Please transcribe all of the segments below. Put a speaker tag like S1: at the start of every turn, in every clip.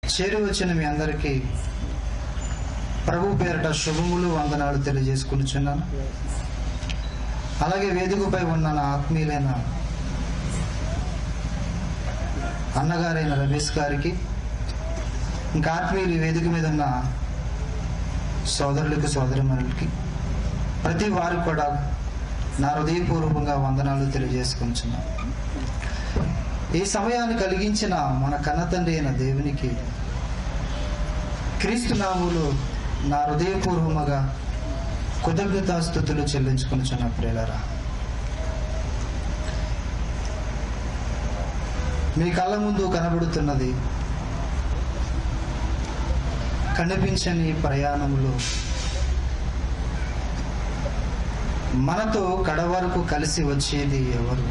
S1: చేరి వచ్చిన మీ అందరికీ ప్రభు పేరట శుభములు వందనాలు తెలియజేసుకుంటున్నాను అలాగే వేదికపై ఉన్న నా ఆత్మీయులైన అన్నగారైన రమేష్ గారికి ఇంకా ఆత్మీయులు ఈ వేదిక మీద ఉన్న సోదరులకు సోదరిమణులకి ప్రతి వారికి కూడా నా హృదయపూర్వకంగా వందనాలు తెలియజేసుకుంటున్నాను ఈ సమయాన్ని కలిగించిన మన కన్నతండ్రి అయిన దేవునికి క్రీస్తు నాములు నా హృదయపూర్వముగా కృతజ్ఞతాస్థుతులు చెల్లించుకునిచున్న ప్రేలరా మీ కళ్ళ ముందు కనబడుతున్నది కనిపించని ప్రయాణములు మనతో కడ వరకు కలిసి వచ్చేది ఎవరు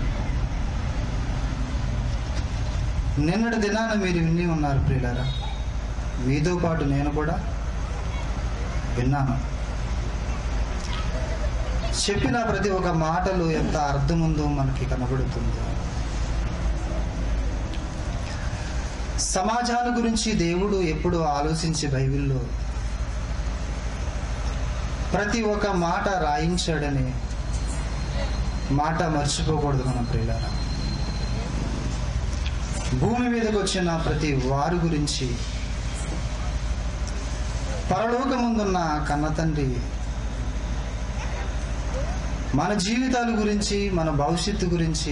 S1: నిన్నటి దినాన మీరు విని ఉన్నారు ప్రియులారా మీతో పాటు నేను కూడా విన్నాను చెప్పిన ప్రతి ఒక్క మాటలు ఎంత అర్థం ఉందో మనకి కనబడుతుందో సమాజాల గురించి దేవుడు ఎప్పుడు ఆలోచించి బైబిల్లో ప్రతి ఒక్క మాట రాయించాడని మాట మర్చిపోకూడదు మన ప్రియులారా భూమి మీదకి వచ్చిన ప్రతి వారి గురించి పరలోకముందున్న కన్న తండ్రి మన జీవితాల గురించి మన భవిష్యత్తు గురించి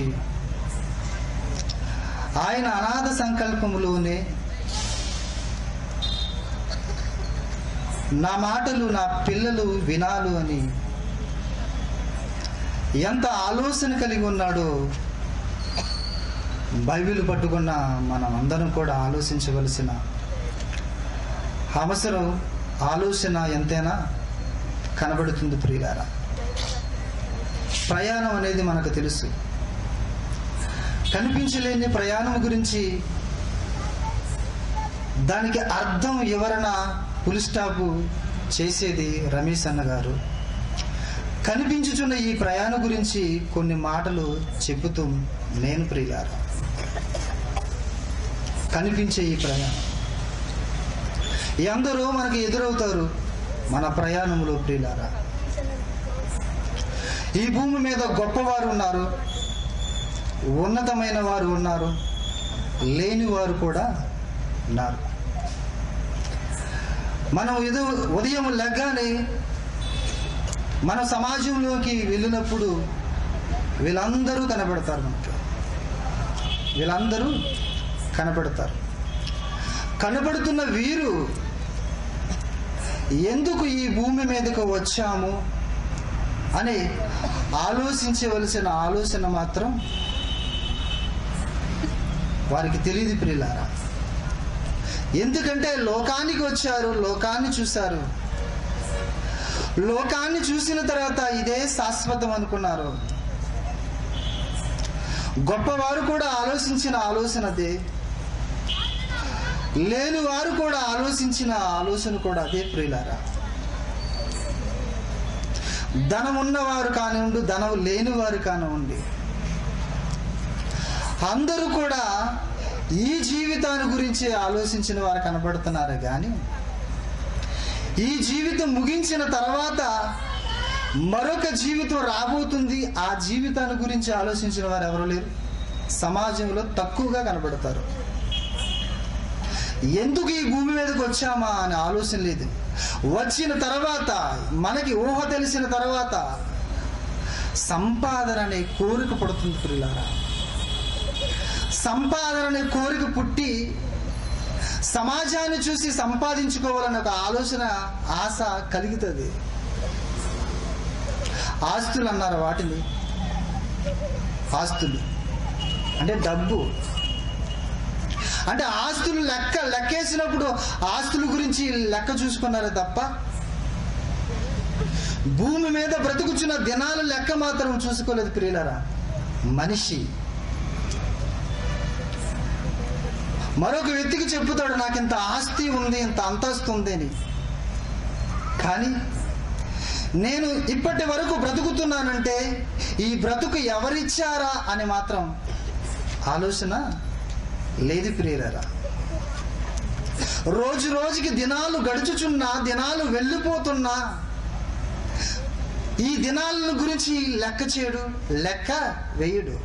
S1: ఆయన అనాథ సంకల్పములోనే నా మాటలు నా పిల్లలు వినాలు అని ఎంత ఆలోచన కలిగి ఉన్నాడో బైబిల్ పట్టుకున్న మనం అందరం కూడా ఆలోచించవలసిన అవసరం ఆలోచన ఎంతైనా కనబడుతుంది ప్రియులారా ప్రయాణం అనేది మనకు తెలుసు కనిపించలేని ప్రయాణం గురించి దానికి అర్థం ఎవరన పులి స్టాప్ చేసేది రమేష్ అన్న గారు కనిపించుచున్న ఈ ప్రయాణం గురించి కొన్ని మాటలు చెబుతూ నేను ప్రియులారా కనిపించే ఈ ప్రయాణం ఎందరో మనకి ఎదురవుతారు మన ప్రయాణంలో ప్రియులారా ఈ భూమి మీద గొప్పవారు ఉన్నారు ఉన్నతమైన వారు ఉన్నారు లేని వారు కూడా ఉన్నారు మనం ఇది ఉదయం లెగ్గానే మన సమాజంలోకి వెళ్ళినప్పుడు వీళ్ళందరూ కనబడతారు మనకు వీళ్ళందరూ కనబడతారు కనబడుతున్న వీరు ఎందుకు ఈ భూమి మీదకు వచ్చాము అని ఆలోచించవలసిన ఆలోచన మాత్రం వారికి తెలియదు ప్రియులారా ఎందుకంటే లోకానికి వచ్చారు లోకాన్ని చూశారు లోకాన్ని చూసిన తర్వాత ఇదే శాశ్వతం అనుకున్నారు గొప్పవారు కూడా ఆలోచించిన ఆలోచన అదే లేని వారు కూడా ఆలోచించిన ఆలోచన కూడా అదే ప్రియులారా ధనం ఉన్నవారు కానివ్వండి ధనం లేని వారు కానివ్వండి అందరూ కూడా ఈ జీవితాన్ని గురించి ఆలోచించిన వారు కనబడుతున్నారు కానీ ఈ జీవితం ముగించిన తర్వాత మరొక జీవితం రాబోతుంది ఆ జీవితాన్ని గురించి ఆలోచించిన వారు ఎవరు లేరు సమాజంలో తక్కువగా కనబడతారు ఎందుకు ఈ భూమి మీదకి వచ్చామా అనే ఆలోచన లేదు వచ్చిన తర్వాత మనకి ఊహ తెలిసిన తర్వాత సంపాదన అనే కోరిక పడుతుంది పిల్లారా సంపాదన అనే కోరిక పుట్టి సమాజాన్ని చూసి సంపాదించుకోవాలనే ఒక ఆలోచన ఆశ కలుగుతుంది ఆస్తులు అన్నారు వాటిని ఆస్తులు అంటే డబ్బు అంటే ఆస్తులు లెక్క లెక్కేసినప్పుడు ఆస్తుల గురించి లెక్క చూసుకున్నారే తప్ప భూమి మీద బ్రతుకుచున్న దినాల లెక్క మాత్రం చూసుకోలేదు ప్రియులరా మనిషి మరొక వ్యక్తికి చెప్పుతాడు నాకు ఇంత ఆస్తి ఉంది ఇంత అంతస్తు ఉంది అని కానీ నేను ఇప్పటి వరకు బ్రతుకుతున్నానంటే ఈ బ్రతుకు ఎవరిచ్చారా అని మాత్రం ఆలోచన లేదు ప్రియరా రోజు రోజుకి దినాలు గడుచుచున్నా దినాలు వెళ్ళిపోతున్నా ఈ దినాలను గురించి లెక్క చేయడు లెక్క వేయడు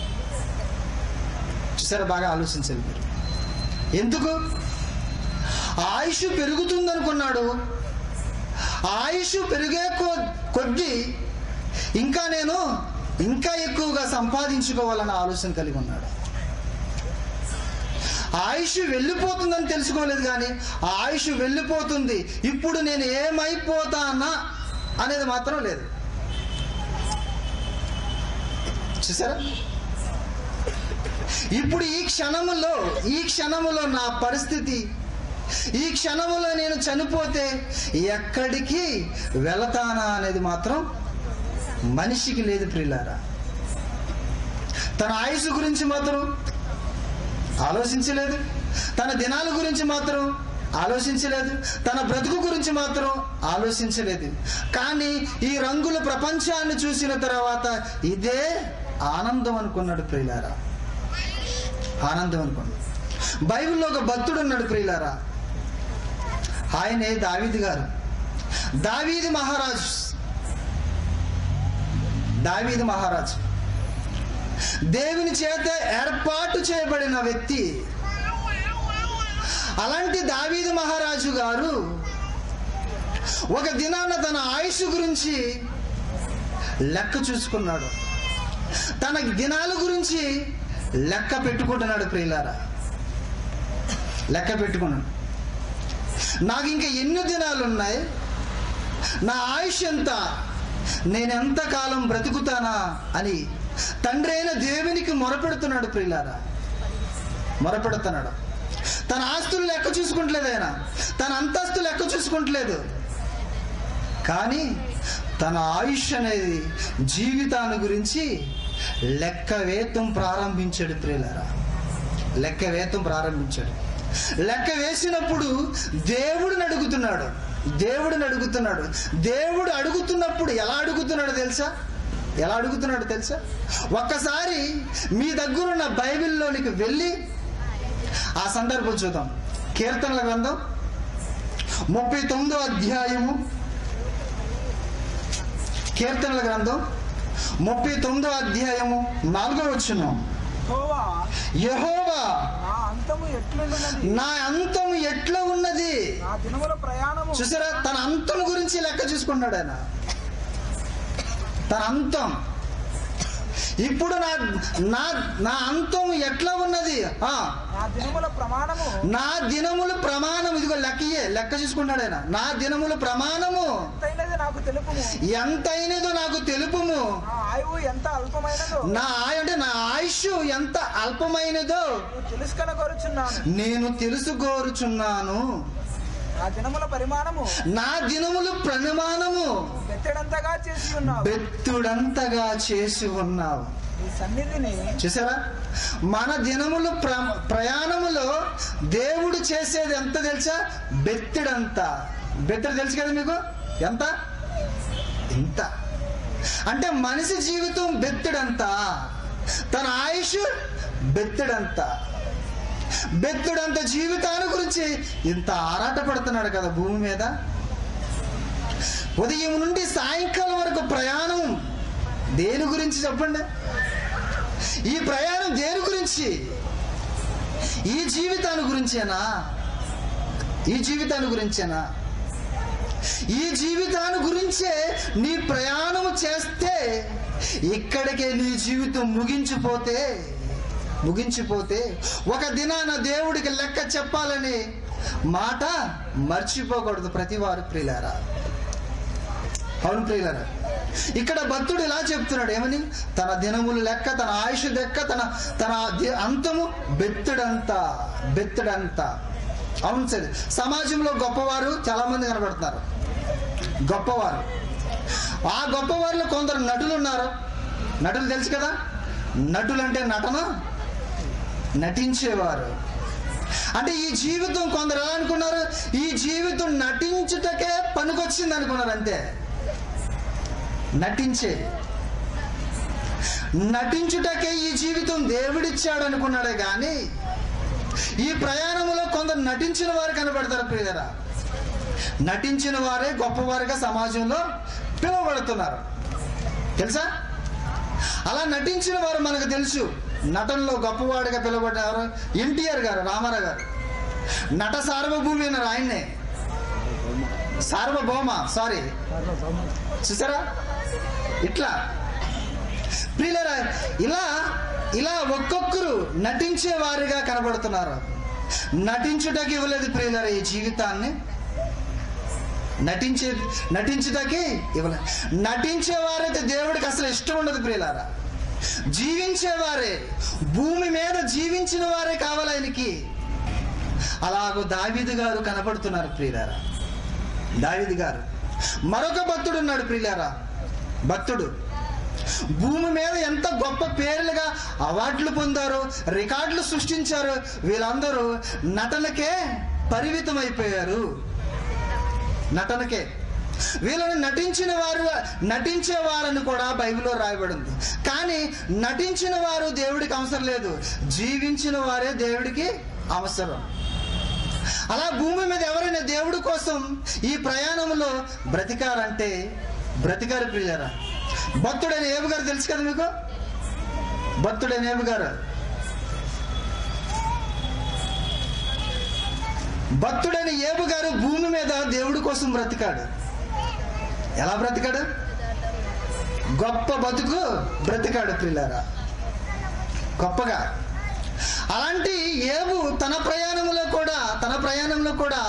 S1: చూసారా బాగా ఆలోచించాలి మీరు ఎందుకు ఆయుష్ పెరుగుతుందనుకున్నాడు ఆయుష్ పెరిగే కొ- కొద్దీ ఇంకా నేను ఇంకా ఎక్కువగా సంపాదించుకోవాలన్న ఆలోచన కలిగి ఉన్నాడు ఆయుష్ వెళ్ళిపోతుందని తెలుసుకోలేదు కానీ ఆ ఆయుష్ వెళ్ళిపోతుంది ఇప్పుడు నేను ఏమైపోతానా అనేది మాత్రం లేదు చూసారా ఇప్పుడు ఈ క్షణములో ఈ క్షణములో నా పరిస్థితి ఈ క్షణములో నేను చనిపోతే ఎక్కడికి వెళతానా అనేది మాత్రం మనిషికి లేదు ప్రియులారా తన ఆయుష్ గురించి మాత్రం ఆలోచించలేదు తన దినాల గురించి మాత్రం ఆలోచించలేదు తన బ్రతుకు గురించి మాత్రం ఆలోచించలేదు కానీ ఈ రంగుల ప్రపంచాన్ని చూసిన తర్వాత ఇదే ఆనందం అనుకున్నాడు ప్రియులారా ఆనందం అనుకున్నాడు బైబిల్లో ఒక భక్తుడు ఉన్నాడు ప్రియులారా ఆయనే దావీది గారు దావీది మహారాజు దావీది మహారాజు దేవుని చేత ఏర్పాటు చేయబడిన వ్యక్తి అలాంటి దావీదు మహారాజు గారు ఒక దినాన తన ఆయుష్ గురించి లెక్క చూసుకున్నాడు తన దినాల గురించి లెక్క పెట్టుకుంటున్నాడు ప్రియులారా లెక్క పెట్టుకున్నాడు నాకు ఇంకా ఎన్ని దినాలు ఉన్నాయి నా ఆయుష్ ఎంత నేను ఎంత కాలం బ్రతుకుతానా అని తండ్రి అయిన దేవునికి మొరపెడుతున్నాడు ప్రియులారా మొరపెడుతున్నాడు తన ఆస్తులు లెక్క చూసుకుంటలేదు ఆయన తన అంతస్తు లెక్క చూసుకుంటలేదు కానీ తన ఆయుష్ అనేది జీవితాన్ని గురించి లెక్క వేతం ప్రారంభించాడు ప్రియులారా లెక్క వేతం ప్రారంభించాడు లెక్క వేసినప్పుడు దేవుడిని అడుగుతున్నాడు దేవుడిని అడుగుతున్నాడు దేవుడు అడుగుతున్నప్పుడు ఎలా అడుగుతున్నాడు తెలుసా ఎలా అడుగుతున్నాడు తెలుసా ఒక్కసారి మీ దగ్గరున్న బైబిల్లోనికి వెళ్ళి ఆ సందర్భం చూద్దాం కీర్తనల గ్రంథం ముప్పై తొమ్మిదో అధ్యాయము కీర్తనల గ్రంథం ముప్పై తొమ్మిదో అధ్యాయము నాలుగో వచ్చును
S2: యెహోవా
S1: యహోవా
S2: నా అంతము ఎట్లుండునది
S1: నా అంతం ఎట్లా ఉన్నది
S2: నా దినముల ప్రయాణము
S1: చూసారా తన అంతం గురించి లెక్క చూసుకున్నాడు ఆయన తన అంతం ఇప్పుడు నా నా నా అంతం ఎట్లా ఉన్నది ఆ
S2: నా దినముల ప్రమాణము
S1: నా దినముల ప్రమాణం ఇదిగో లెక్కయే లెక్క చూసుకున్నాడు ఆయన నా దినముల ప్రమాణము
S2: ఎంతైనది నాకు తెలుపుము
S1: ఎంతైనదో నాకు తెలుపుము
S2: నా ఆయువు ఎంత అల్పమైనదో
S1: నా ఆయ అంటే నా ఆయుష్ ఎంత అల్పమైనదో
S2: నేను తెలుసుకన కోరుచున్నాను
S1: నేను తెలుసుకోరుచున్నాను
S2: నా దినముల పరిమాణము
S1: నా దినములు ప్రమాణము
S2: బెత్తడంతగా చేసి ఉన్నావు
S1: బెత్తుడంతగా చేసి ఉన్నావు
S2: ఈ సన్నిధిని
S1: చూసారా మన దినములు ప్ర ప్రయాణములో దేవుడు చేసేది ఎంత తెలుసా బెత్తిడంత బెత్తడు తెలుసు కదా మీకు ఎంత ఇంత అంటే మనిషి జీవితం బెత్తిడంత తన ఆయుష్ బెత్తిడంత బెత్తుడంత జీవితాన్ని గురించి ఇంత ఆరాట పడుతున్నాడు కదా భూమి మీద ఉదయం నుండి సాయంకాలం వరకు ప్రయాణం దేని గురించి చెప్పండి ఈ ప్రయాణం దేని గురించి ఈ జీవితాన్ని గురించేనా ఈ జీవితాన్ని గురించేనా ఈ జీవితాన్ని గురించే నీ ప్రయాణం చేస్తే ఇక్కడికే నీ జీవితం ముగించిపోతే ముగించిపోతే ఒక దినాన దేవుడికి లెక్క చెప్పాలని మాట మర్చిపోకూడదు ప్రతి వారు ప్రియులారా అవును ప్రియులారా ఇక్కడ భక్తుడు ఇలా చెప్తున్నాడు ఏమని తన దినములు లెక్క తన ఆయుష్ లెక్క తన తన ది- అంతము బెత్తుడంత బెత్తుడంత అవును సరే సమాజంలో గొప్పవారు చాలా మంది కనబడుతున్నారు గొప్పవారు ఆ గొప్పవారిలో కొందరు నటులు ఉన్నారు నటులు తెలుసు కదా నటులు అంటే నటన నటించేవారు అంటే ఈ జీవితం కొందరు ఎలా అనుకున్నారు ఈ జీవితం నటించుటకే పనికొచ్చింది అనుకున్నారు అంతే నటించే నటించుటకే ఈ జీవితం దేవుడిచ్చాడు అనుకున్నాడే కానీ ఈ ప్రయాణంలో కొందరు నటించిన వారు కనబడతారు ప్రియరా నటించిన వారే గొప్పవారుగా సమాజంలో పిలువబడుతున్నారు తెలుసా అలా నటించిన వారు మనకు తెలుసు నటనలో గొప్పవాడిగా పిలువబడ్డారు ఎన్టీఆర్ గారు రామారావు గారు నట సార్వభూమి అన్నారు ఆయన్నే సార్వభౌమ సారీ చూసారా ఇట్లా ప్రియులరా ఇలా ఇలా ఒక్కొక్కరు నటించే వారిగా కనబడుతున్నారు నటించుటకి ఇవ్వలేదు ప్రియులరా ఈ జీవితాన్ని నటించే నటించుటకి ఇవ్వలేదు నటించే వారైతే దేవుడికి అసలు ఇష్టం ఉండదు ప్రియులారా జీవించేవారే భూమి మీద జీవించిన వారే కావాలి ఆయనకి అలాగో దావీదు గారు కనపడుతున్నారు ప్రియులారా దావీదు గారు మరొక భక్తుడు ఉన్నాడు ప్రియులారా భక్తుడు భూమి మీద ఎంత గొప్ప పేర్లుగా అవార్డులు పొందారో రికార్డులు సృష్టించారు వీళ్ళందరూ నటనకే పరిమితం అయిపోయారు నటనకే వీళ్ళని నటించిన వారు నటించే వారని కూడా బైబిల్లో రాయబడింది కానీ నటించిన వారు దేవుడికి అవసరం లేదు జీవించిన వారే దేవుడికి అవసరం అలా భూమి మీద ఎవరైనా దేవుడి కోసం ఈ ప్రయాణంలో బ్రతికారంటే బ్రతికారు ప్రియారా భక్తుడైన ఏబు గారు తెలుసు కదా మీకు భక్తుడైన ఏబు గారు భక్తుడైన ఏబు గారు భూమి మీద దేవుడి కోసం బ్రతికాడు ఎలా బ్రతికాడు గొప్ప బతుకు బ్రతికాడు ప్రిలారా గొప్పగా అలాంటి ఏబు తన ప్రయాణంలో కూడా తన ప్రయాణంలో కూడా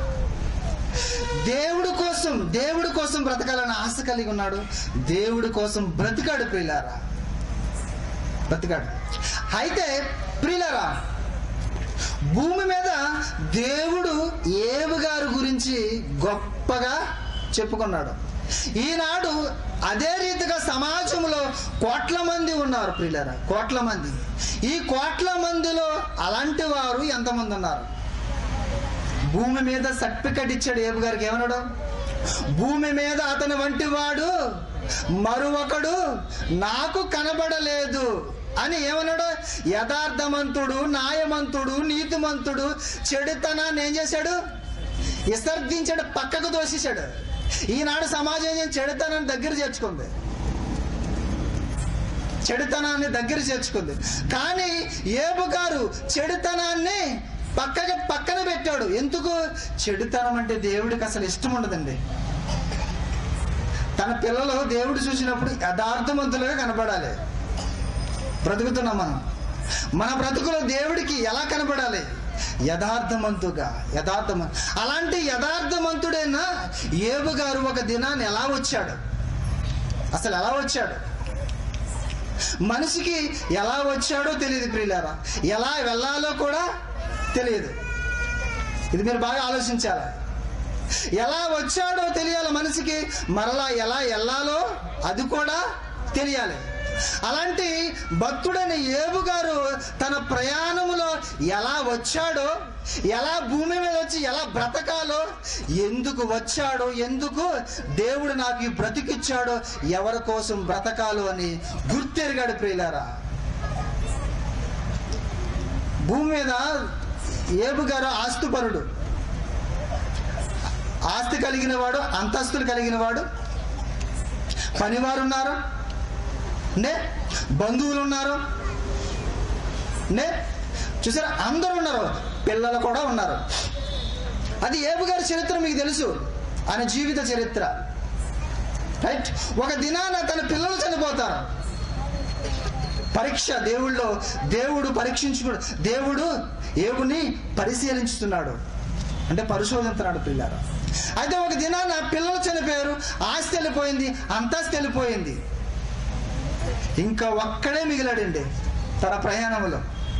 S1: దేవుడి కోసం దేవుడి కోసం బ్రతకాలని ఆశ కలిగి ఉన్నాడు దేవుడి కోసం బ్రతికాడు ప్రియులారా బ్రతికాడు అయితే ప్రియులారా భూమి మీద దేవుడు ఏవు గారి గురించి గొప్పగా చెప్పుకున్నాడు ఈనాడు అదే రీతిగా సమాజంలో కోట్ల మంది ఉన్నారు ప్రియులరా కోట్ల మంది ఈ కోట్ల మందిలో అలాంటి వారు ఎంతమంది ఉన్నారు భూమి మీద సర్టిఫికెట్ ఇచ్చాడు ఏబు గారికి ఏమన్నాడు భూమి మీద అతని వంటి వాడు మరొకడు నాకు కనబడలేదు అని ఏమన్నాడు యథార్థమంతుడు న్యాయమంతుడు నీతిమంతుడు చెడుతనాన్ని ఏం చేశాడు విసర్జించాడు పక్కకు దోషించాడు ఈనాడు సమాజం ఏం చెడుతనాన్ని దగ్గర చేర్చుకుంది చెడుతనాన్ని దగ్గర చేర్చుకుంది కానీ ఏబు గారు చెడుతనాన్ని పక్కకి పక్కన పెట్టాడు ఎందుకు చెడుతనం అంటే దేవుడికి అసలు ఇష్టం ఉండదండి తన పిల్లలు దేవుడు చూసినప్పుడు యథార్థవంతులుగా కనపడాలి బ్రతుకుతున్నాం మనం మన బ్రతుకులో దేవుడికి ఎలా కనపడాలి యథార్థమంతుగా యథార్థమ అలాంటి యథార్థమంతుడైన ఏబు గారు ఒక దినాన్ని ఎలా వచ్చాడు అసలు ఎలా వచ్చాడు మనిషికి ఎలా వచ్చాడో తెలియదు ప్రియులారా ఎలా వెళ్ళాలో కూడా తెలియదు ఇది మీరు బాగా ఆలోచించాలి ఎలా వచ్చాడో తెలియాలి మనిషికి మరలా ఎలా వెళ్ళాలో అది కూడా తెలియాలి అలాంటి భక్తుడైన ఏబు గారు తన ప్రయాణములో ఎలా వచ్చాడో ఎలా భూమి మీద వచ్చి ఎలా బ్రతకాలో ఎందుకు వచ్చాడో ఎందుకు దేవుడు నాకు ఈ బ్రతికిచ్చాడో ఎవరి కోసం బ్రతకాలో అని గుర్తెరిగాడు ప్రియులారా భూమి మీద ఏబు గారు ఆస్తుపరుడు ఆస్తి కలిగిన వాడు అంతస్తులు కలిగిన వాడు పనివారు ఉన్నారు నే బంధువులు ఉన్నారు నే చూసారా అందరూ ఉన్నారు పిల్లలు కూడా ఉన్నారు అది ఏబు గారి చరిత్ర మీకు తెలుసు ఆయన జీవిత చరిత్ర రైట్ ఒక దినాన తన పిల్లలు చనిపోతారు పరీక్ష దేవుళ్ళో దేవుడు పరీక్షించుకు దేవుడు ఏవుని పరిశీలించుతున్నాడు అంటే పరిశోధిస్తున్నాడు పిల్లలు అయితే ఒక దినాన పిల్లలు చనిపోయారు ఆస్తి వెళ్ళిపోయింది అంతస్తు వెళ్ళిపోయింది ఇంకా ఒక్కడే మిగిలాడండి తన ప్రయాణంలో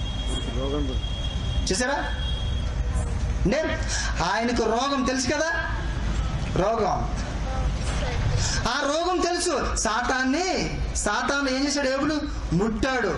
S1: చూసారా నే ఆయనకు రోగం తెలుసు కదా రోగం ఆ రోగం తెలుసు సాతాన్ని సాతాన్ని ఏం చేశాడు ఏబుడు ముట్టాడు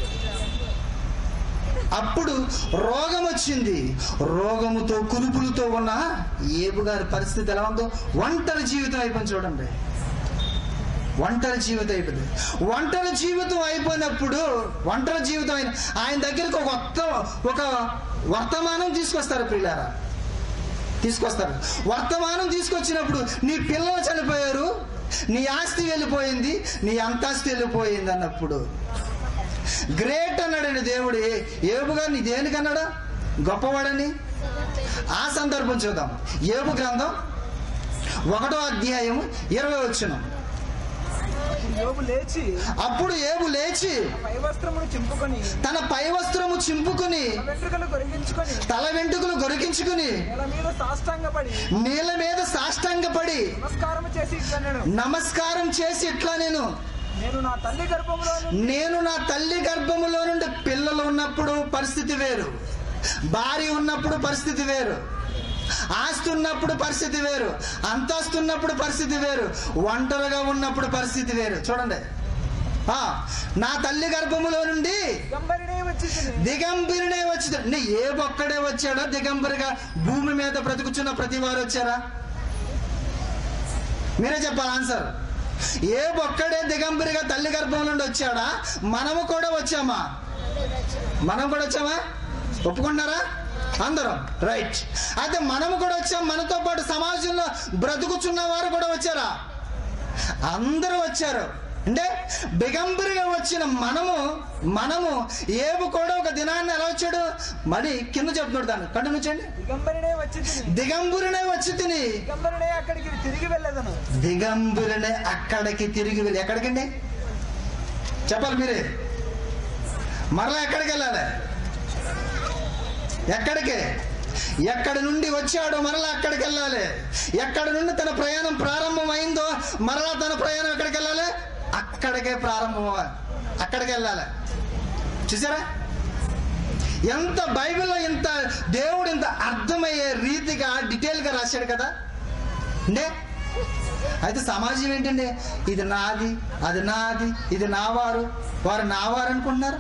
S1: అప్పుడు రోగం వచ్చింది రోగముతో కునుపులతో ఉన్న ఏబు గారి పరిస్థితి ఎలా ఉందో ఒంటరి జీవితం అయిపోయింది చూడండి ఒంటరి జీవితం అయిపోయింది ఒంటరి జీవితం అయిపోయినప్పుడు ఒంటరి జీవితం అయిన ఆయన దగ్గరికి ఒక కొత్త ఒక వర్తమానం తీసుకొస్తారు పిల్లారా తీసుకొస్తారు వర్తమానం తీసుకొచ్చినప్పుడు నీ పిల్లలు చనిపోయారు నీ ఆస్తి వెళ్ళిపోయింది నీ అంతాస్తి వెళ్ళిపోయింది అన్నప్పుడు గ్రేట్ అన్నాడండి దేవుడు ఏ- ఏబుగా నీ దేనికన్నాడా గొప్పవాడని ఆ సందర్భం చూద్దాం ఏబు గ్రంథం ఒకటో అధ్యాయం ఇరవై వచ్చిన
S2: అప్పుడు యోబు లేచి
S1: అప్పుడు ఏబు లేచి
S2: పై వస్త్రమును చింపుకొని
S1: తన పై వస్త్రము చింపుకుని
S2: తన వెంట్రుకలు కొరిగించుకొని
S1: తల వెంట్రుకలు గొరికించుకుని
S2: నేల మీద సాష్టాంగపడి
S1: నీళ్ళ మీద సాష్టాంగపడి
S2: నమస్కారం చేసి ఇట్లన్నాడు
S1: నమస్కారం చేసి ఇట్లా నేను
S2: నేను నా తల్లి గర్భంలో నుండి
S1: నేను నా తల్లి గర్భములో నుండి పిల్లలు ఉన్నప్పుడు పరిస్థితి వేరు భార్య ఉన్నప్పుడు పరిస్థితి వేరు ఆస్తి ఉన్నప్పుడు పరిస్థితి వేరు అంతస్తు ఉన్నప్పుడు పరిస్థితి వేరు ఒంటరిగా ఉన్నప్పుడు పరిస్థితి వేరు చూడండి ఆ, నా తల్లి గర్భములో నుండి
S2: గంబరినే వచ్చి
S1: దిగంబరినే వచ్చి నీ ఏ ఒక్కడే వచ్చాడో దిగంబరిగా భూమి మీద బ్రతుకుచున్న ప్రతి వారు వచ్చారా మీరే చెప్పాలి ఆన్సర్ ఏ ఒక్కడే దిగంబరిగా తల్లి గర్భం నుండి వచ్చాడా మనము కూడా వచ్చామా మనం కూడా వచ్చామా ఒప్పుకుంటున్నారా అందరం రైట్ అయితే మనము కూడా వచ్చాం మనతో పాటు సమాజంలో బ్రతుకుచున్న వారు కూడా వచ్చారా అందరూ వచ్చారు అంటే దిగంబరిగా వచ్చిన మనము మనము ఏబు కూడా ఒక దినాన్ని ఎలా వచ్చాడు మరి కింద చెప్తున్నాడు దాన్ని కంటిన్యూ చేయండి
S2: దిగంబరినే వచ్చి
S1: దిగంబరునే వచ్చి తిని
S2: దిగంబరినే అక్కడికి తిరిగి వెళ్ళదను
S1: దిగంబరునే అక్కడికి తిరిగి వెళ్ళి ఎక్కడికండి చెప్పాలి మీరే మరలా ఎక్కడికి వెళ్ళాలి ఎక్కడికి ఎక్కడి నుండి వచ్చాడో మరలా అక్కడికి వెళ్ళాలి ఎక్కడి నుండి తన ప్రయాణం ప్రారంభమైందో మరలా తన ప్రయాణం ఎక్కడికి వెళ్ళాలి అక్కడికే ప్రారంభం అవ్వాలి. అక్కడికి వెళ్ళాలి చూసారా ఎంత బైబిల్లో ఇంత దేవుడు ఇంత అర్థమయ్యే రీతిగా డీటెయిల్గా రాశాడు కదా అంటే అయితే సమాజం ఏంటండి ఇది నాది అది నాది ఇది నా వారు వారు నా వారు అనుకుంటున్నారు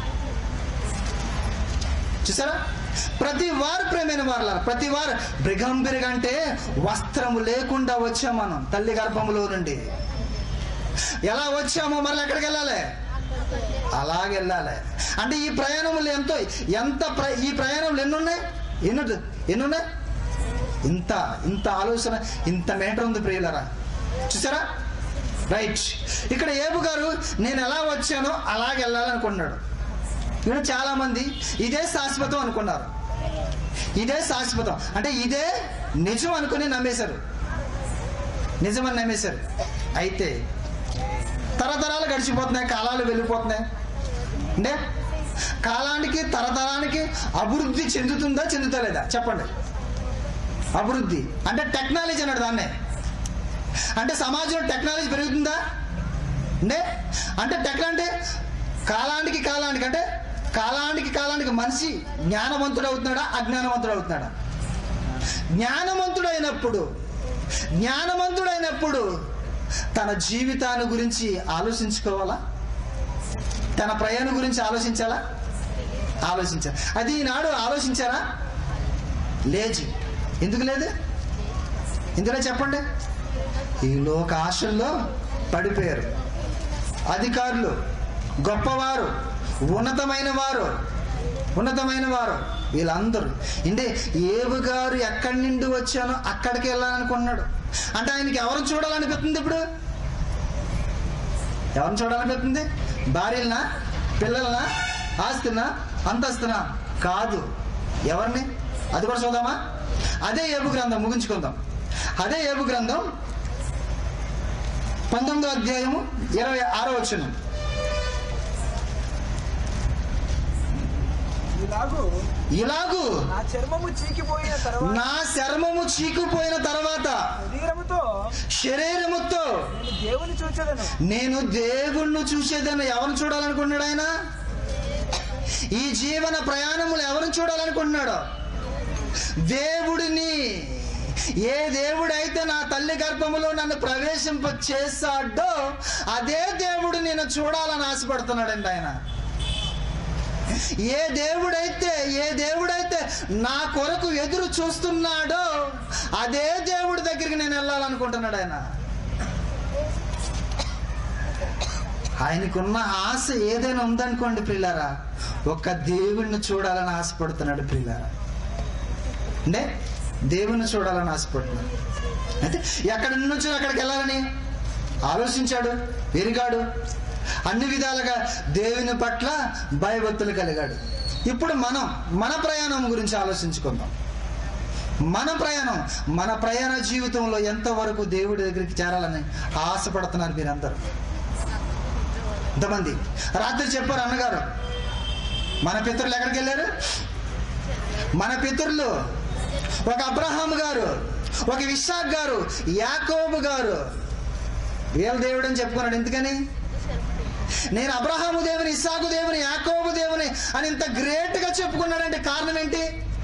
S1: చూసారా ప్రతి వారు ప్రేమైన వారు ప్రతి వారు బ్రిగంబిరిగా అంటే వస్త్రము లేకుండా వచ్చాం మనం తల్లి గర్భములో నుండి ఎలా వచ్చామో మళ్ళీ ఎక్కడికి వెళ్ళాలి అలాగే వెళ్ళాలి అంటే ఈ ప్రయాణములు ఎంతో ఎంత ప్ర- ఈ ప్రయాణములు ఎన్ని ఉన్నాయి ఎన్ని ఎన్ని ఉన్నాయి ఇంత ఇంత ఆలోచన ఇంత మేటర్ ఉంది ప్రియులరా చూసారా రైట్ ఇక్కడ ఏబు గారు నేను ఎలా వచ్చానో అలాగే వెళ్ళాలనుకున్నాడు ఇక్కడ చాలా మంది ఇదే శాశ్వతం అనుకున్నారు ఇదే శాశ్వతం అంటే ఇదే నిజం అనుకుని నమ్మేశారు నిజమని నమ్మేశారు అయితే తరతరాలు గడిచిపోతున్నాయి కాలాలు వెళ్ళిపోతున్నాయి అంటే కాలానికి తరతరానికి అభివృద్ధి చెందుతుందా చెందుతలేదా చెప్పండి అభివృద్ధి అంటే టెక్నాలజీ అన్నాడు దాన్నే అంటే సమాజంలో టెక్నాలజీ పెరుగుతుందా అంటే అంటే టెక్ అంటే కాలానికి కాలానికి అంటే కాలానికి కాలానికి మనిషి జ్ఞానవంతుడు అవుతున్నాడా అజ్ఞానవంతుడు అవుతున్నాడా జ్ఞానవంతుడైనప్పుడు జ్ఞానవంతుడైనప్పుడు తన జీవితాన్ని గురించి ఆలోచించుకోవాలా తన ప్రయాణం గురించి ఆలోచించాలా ఆలోచించాలి అది ఈనాడు ఆలోచించారా లేదు ఎందుకు లేదు ఎందులో చెప్పండి ఈ లోక ఆశల్లో పడిపోయారు అధికారులు గొప్పవారు ఉన్నతమైన వారు ఉన్నతమైన వారు వీళ్ళందరూ అంటే ఏవు గారు ఎక్కడి నుండి వచ్చానో అక్కడికి వెళ్ళాలనుకున్నాడు అంటే ఆయనకి ఎవరు చూడాలనిపిస్తుంది ఇప్పుడు ఎవరిని చూడాలనిపిస్తుంది భార్యలనా పిల్లలనా ఆస్తినా అంతస్తునా కాదు ఎవరిని అది కూడా చూద్దామా అదే ఏబు గ్రంథం ముగించుకుందాం అదే ఏబు గ్రంథం పంతొమ్మిదో అధ్యాయము ఇరవై ఆరో వచ్చిన
S2: ఇలాగూ
S1: ఇలాగూ
S2: నా చర్మము చీకిపోయిన తర్వాత
S1: నా చర్మము చీకుపోయిన తర్వాత
S2: శరీరముతో
S1: శరీరముతో
S2: నేను దేవుని చూచదను
S1: నేను దేవుణ్ణి చూసేదాన్ని ఎవరిని చూడాలనుకున్నాడు ఆయన ఈ జీవన ప్రయాణములు ఎవరిని చూడాలనుకుంటున్నాడు దేవుడిని ఏ దేవుడైతే నా తల్లి గర్భములో నన్ను ప్రవేశింప చేశాడో అదే దేవుడు నేను చూడాలని ఆశపడుతున్నాడండి ఆయన ఏ దేవుడైతే ఏ దేవుడైతే నా కొరకు ఎదురు చూస్తున్నాడో అదే దేవుడి దగ్గరికి నేను వెళ్ళాలనుకుంటున్నాడు ఆయన ఆయనకున్న ఆశ ఏదైనా ఉందనుకోండి ప్రియులారా ఒక్క దేవుణ్ణి చూడాలని ఆశపడుతున్నాడు ప్రియులారా అంటే దేవుణ్ణి చూడాలని ఆశపడుతున్నాడు అయితే ఎక్కడి నుంచి అక్కడికి వెళ్ళాలని ఆలోచించాడు ఎరిగాడు అన్ని విధాలుగా దేవుని పట్ల భయభక్తులు కలిగాడు ఇప్పుడు మనం మన ప్రయాణం గురించి ఆలోచించుకుందాం మన ప్రయాణం మన ప్రయాణ జీవితంలో ఎంతవరకు దేవుడి దగ్గరికి చేరాలని ఆశపడుతున్నారు మీరందరూ ఇంతమంది రాత్రి చెప్పారు అన్నగారు మన పితరులు ఎక్కడికి వెళ్ళారు మన పితరులు ఒక అబ్రహాం గారు ఒక విశాఖ్ గారు యాకోబు గారు వీళ్ళ దేవుడు అని చెప్పుకున్నాడు ఎందుకని నేను అబ్రహాము దేవుని ఇసాకు దేవుని యాకోబు దేవుని అని ఇంత గ్రేట్ గా చెప్పుకున్నాడంటే కారణం ఏంటి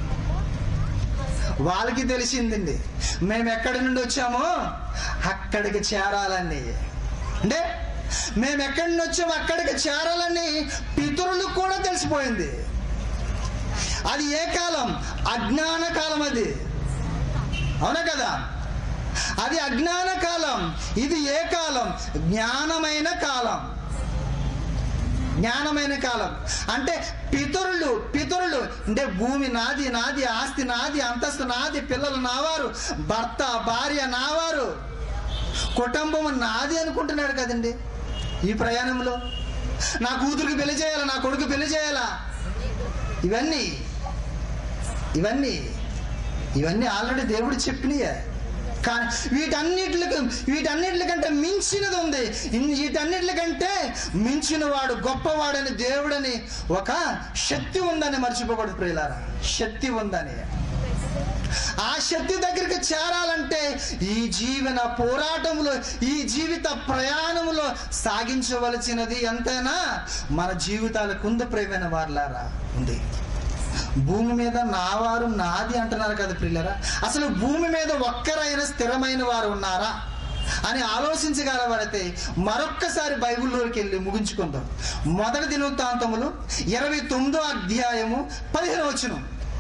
S1: వాళ్ళకి తెలిసిందండి మేము ఎక్కడి నుండి వచ్చామో అక్కడికి చేరాలని అంటే మేము ఎక్కడి నుండి వచ్చామో అక్కడికి చేరాలని పితరులకు కూడా తెలిసిపోయింది అది ఏ కాలం అజ్ఞాన కాలం అది అవునా కదా అది అజ్ఞాన కాలం ఇది ఏ కాలం జ్ఞానమైన కాలం జ్ఞానమైన కాలం అంటే పితరులు పితరులు అంటే భూమి నాది నాది ఆస్తి నాది అంతస్తు నాది పిల్లలు నావారు భర్త భార్య నావారు కుటుంబం నాది అనుకుంటున్నాడు కదండి ఈ ప్రయాణంలో నా కూతురికి పెళ్లి చేయాలా నా కొడుకు పెళ్లి చేయాలా ఇవన్నీ ఇవన్నీ ఇవన్నీ ఆల్రెడీ దేవుడు చెప్పినయే కానీ వీటన్నిటికి వీటన్నిటికంటే మించినది ఉంది ఇన్- వీటన్నిటికంటే మించిన వాడు గొప్పవాడని దేవుడని ఒక శక్తి ఉందని మర్చిపోకూడదు ప్రియులారా శక్తి ఉందని ఆ శక్తి దగ్గరికి చేరాలంటే ఈ జీవన పోరాటంలో ఈ జీవిత ప్రయాణంలో సాగించవలసినది ఎంతైనా మన జీవితాలకు ఉంది ప్రేమైన వారులారా ఉంది భూమి మీద నావారు నాది అంటున్నారు కదా పిల్లరా అసలు భూమి మీద ఒక్కరైనా స్థిరమైన వారు ఉన్నారా అని ఆలోచించగలవారైతే మరొక్కసారి బైబిల్లోకి వెళ్ళి ముగించుకుందాం మొదటి దినవృత్తాంతములు ఇరవై తొమ్మిదో అధ్యాయము పదిహేను వచ్చును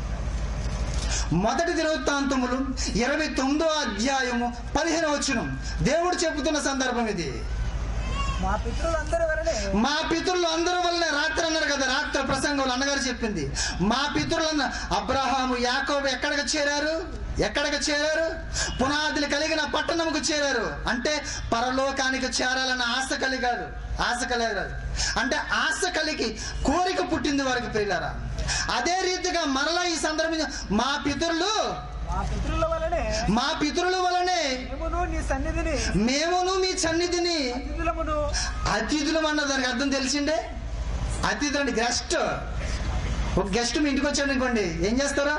S1: మొదటి దినవృత్తాంతములు ఇరవై తొమ్మిదో అధ్యాయము పదిహేను వచ్చును దేవుడు చెబుతున్న సందర్భం ఇది
S2: మా పితృలందరి వలనే
S1: మా పితరులు అందరూ వల్లనే రాత్రి అన్నారు కదా రాత్రి ప్రసంగంలో అన్నగారు చెప్పింది మా పితరులన్న అబ్రహాము యాకోబు ఎక్కడికి చేరారు ఎక్కడికి చేరారు పునాదులు కలిగిన పట్టణముకు చేరారు అంటే పరలోకానికి చేరాలన్న ఆశ కలిగారు ఆశ కలిగారు అంటే ఆశ కలిగి కోరిక పుట్టింది వారికి ప్రియులారా అదే రీతిగా మరలా ఈ సందర్భంగా మా పితరులు
S2: మా పితృల వలనే
S1: మా పితరుల వలనే
S2: మేమును నీ సన్నిధిని
S1: మేమును మీ సన్నిధిని
S2: అతిథులమును
S1: అతిథులు అన్న దానికి అర్థం తెలిసిండే అతిథులు అంటే గెస్ట్ ఒక గెస్ట్ మీ ఇంటికి వచ్చాడు అనుకోండి ఏం చేస్తారా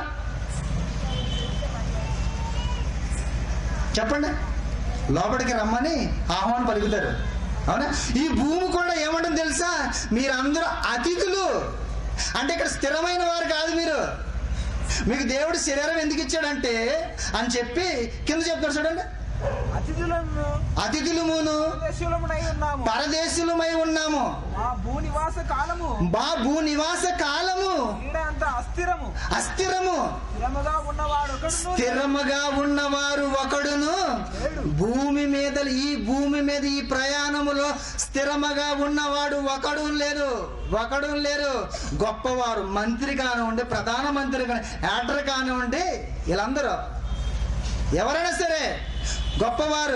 S1: చెప్పండి లోపలికి రమ్మని ఆహ్వానం పలుకుతారు అవునా ఈ భూమి కూడా ఏమంటుంది తెలుసా మీరందరూ అతిథులు అంటే ఇక్కడ స్థిరమైన వారు కాదు మీరు మీకు దేవుడు శరీరం ఎందుకు ఇచ్చాడంటే అని చెప్పి కింద చెప్తారు చూడండి
S2: అతిథులను
S1: అతిథులమును
S2: దేశములమునై ఉన్నాము
S1: పరదేశులమై ఉన్నాము
S2: మా భూ నివాస కాలము
S1: మా భూ నివాస కాలము
S2: ఈడ అంత అస్థిరము
S1: అస్థిరము
S2: స్థిరముగా ఉన్నవాడు ఒకడును
S1: స్థిరముగా ఉన్నవారు ఒకడును భూమి మీద ఈ భూమి మీద ఈ ప్రయాణములో స్థిరముగా ఉన్నవాడు ఒకడు లేరు ఒకడు లేరు గొప్పవారు మంత్రి కానివ్వండి ప్రధాన మంత్రి కాని యాక్టర్ కానివ్వండి వీళ్ళందరూ ఎవరైనా సరే గొప్పవారు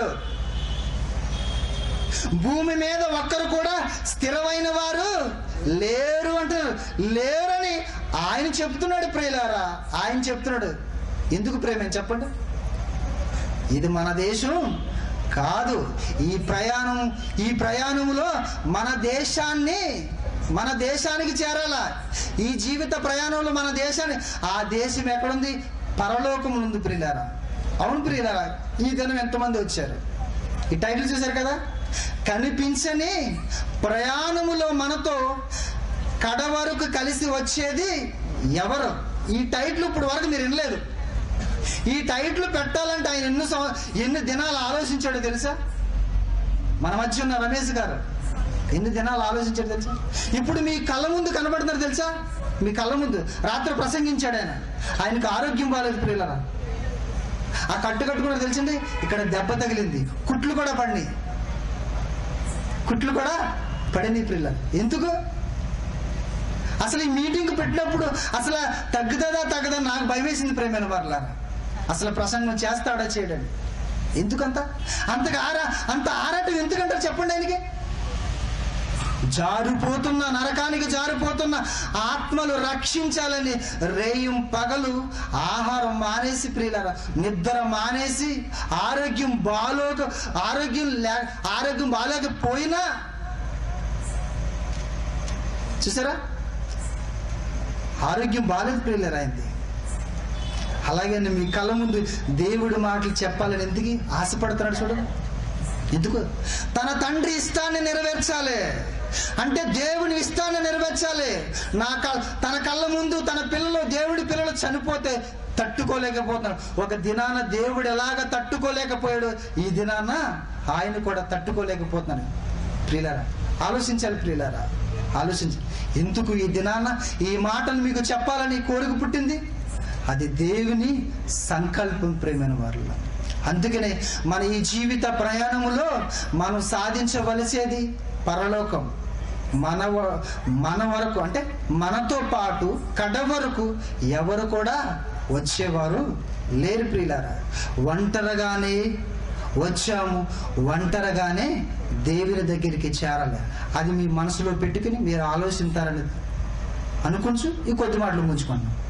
S1: భూమి మీద ఒక్కరు కూడా స్థిరమైన వారు లేరు అంటున్నారు లేరని ఆయన చెప్తున్నాడు ప్రియులారా ఆయన చెప్తున్నాడు ఎందుకు ప్రేమ చెప్పండి ఇది మన దేశం కాదు ఈ ప్రయాణం ఈ ప్రయాణములో మన దేశాన్ని మన దేశానికి చేరాలా ఈ జీవిత ప్రయాణంలో మన దేశాన్ని ఆ దేశం ఎక్కడుంది పరలోకం ఉంది ప్రియులారా అవును ప్రియులారా ఈ దినం ఎంతమంది వచ్చారు ఈ టైటిల్ చూశారు కదా కనిపించని ప్రయాణములో మనతో కడ వరకు కలిసి వచ్చేది ఎవరు ఈ టైటిల్ ఇప్పుడు వరకు మీరు వినలేదు ఈ టైటిల్ పెట్టాలంటే ఆయన ఎన్ని సంవ- ఎన్ని దినాలు ఆలోచించాడో తెలుసా మన మధ్య ఉన్న రమేష్ గారు ఎన్ని దినాలు ఆలోచించాడు తెలుసా ఇప్పుడు మీ కళ్ళ ముందు కనబడుతున్నారు తెలుసా మీ కళ్ళ ముందు రాత్రి ప్రసంగించాడు ఆయన ఆయనకు ఆరోగ్యం బాగాలేదు ప్రియులరా ఆ కట్టు కట్టుకున్నది తెలిసింది ఇక్కడ దెబ్బ తగిలింది కుట్లు కూడా పడినాయి కుట్లు కూడా పడినాయి ప్రిల్ల ఎందుకు అసలు ఈ మీటింగ్ పెట్టినప్పుడు అసలు తగ్గుతుందా తగ్గదా నాకు భయం వేసింది ప్రేమైన వర్లారా అసలు ప్రసంగం చేస్తాడా చేయడండి ఎందుకంత అంతగా ఆరా అంత ఆరాటం ఎందుకంటారు చెప్పండి ఆయనకి జారిపోతున్న నరకానికి జారిపోతున్న ఆత్మలు రక్షించాలని రేయం పగలు ఆహారం మానేసి ప్రియులారా నిద్ర మానేసి ఆరోగ్యం బాలోక ఆరోగ్యం లే ఆరోగ్యం బాలేకపోయినా చూసారా ఆరోగ్యం బాలేదు ప్రియులరా అయింది అలాగే మీ కళ్ళ ముందు దేవుడి మాటలు చెప్పాలని ఎందుకు ఆశపడుతున్నాడు చూడండి ఎందుకు తన తండ్రి ఇష్టాన్ని నెరవేర్చాలి అంటే దేవుని ఇష్టాన్ని నెరవేర్చాలి నా క- తన కళ్ళ ముందు తన పిల్లలు దేవుడి పిల్లలు చనిపోతే తట్టుకోలేకపోతున్నాడు ఒక దినాన దేవుడు ఎలాగ తట్టుకోలేకపోయాడు ఈ దినాన ఆయన కూడా తట్టుకోలేకపోతున్నాడు ప్రియులారా ఆలోచించాలి ప్రియులారా ఆలోచించాలి ఎందుకు ఈ దినాన ఈ మాటలు మీకు చెప్పాలని కోరిక పుట్టింది అది దేవుని సంకల్పం ప్రేమైన వారిలో అందుకనే మన ఈ జీవిత ప్రయాణములో మనం సాధించవలసేది పరలోకం మన వ- మన వరకు అంటే మనతో పాటు కడ వరకు ఎవరు కూడా వచ్చేవారు లేరు ప్రియులారా ఒంటరిగానే వచ్చాము ఒంటరిగానే దేవుని దగ్గరికి చేరాలి అది మీ మనసులో పెట్టుకుని మీరు ఆలోచిస్తారని అనుకుంటూ ఈ కొద్ది మాటలు ముంచుకున్నాం